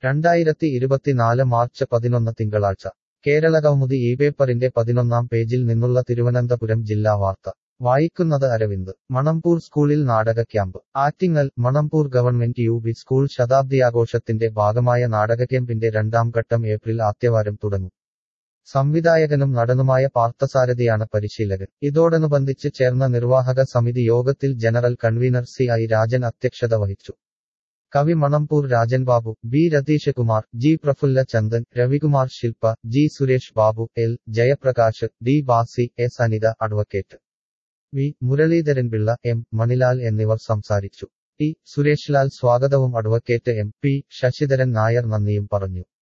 രണ്ടായിരത്തി ഇരുപത്തിനാല് മാർച്ച് പതിനൊന്ന് തിങ്കളാഴ്ച കേരള കൗമുദി ഈ പേപ്പറിന്റെ പതിനൊന്നാം പേജിൽ നിന്നുള്ള തിരുവനന്തപുരം ജില്ലാ വാർത്ത വായിക്കുന്നത് അരവിന്ദ് മണമ്പൂർ സ്കൂളിൽ നാടക camp Attingal Manampur government U B school ശതാബ്ദിയാഘോഷത്തിന്റെ ഭാഗമായ നാടക ക്യാമ്പിന്റെ രണ്ടാം ഘട്ടം ഏപ്രിൽ ആദ്യവാരം തുടങ്ങും സംവിധായകനും നടനുമായ പാർത്ഥസാരഥിയാണ് പരിശീലകൻ ഇതോടനുബന്ധിച്ച് ചേർന്ന നിർവാഹക സമിതി യോഗത്തിൽ general convener C I Rajan അധ്യക്ഷത വഹിച്ചു കവി Manampur Rajan Babu B Ratheesh Kumar G Prafulla Chandan Ravikumar Shilpa G Suresh Babu L Jayaprakash D Basi S Anitha advocate V Muraleedharanpillai M Manilal എന്നിവർ സംസാരിച്ചു ടി സുരേഷ് ലാൽ സ്വാഗതവും advocate M P Sasidharan Nair നന്ദിയും പറഞ്ഞു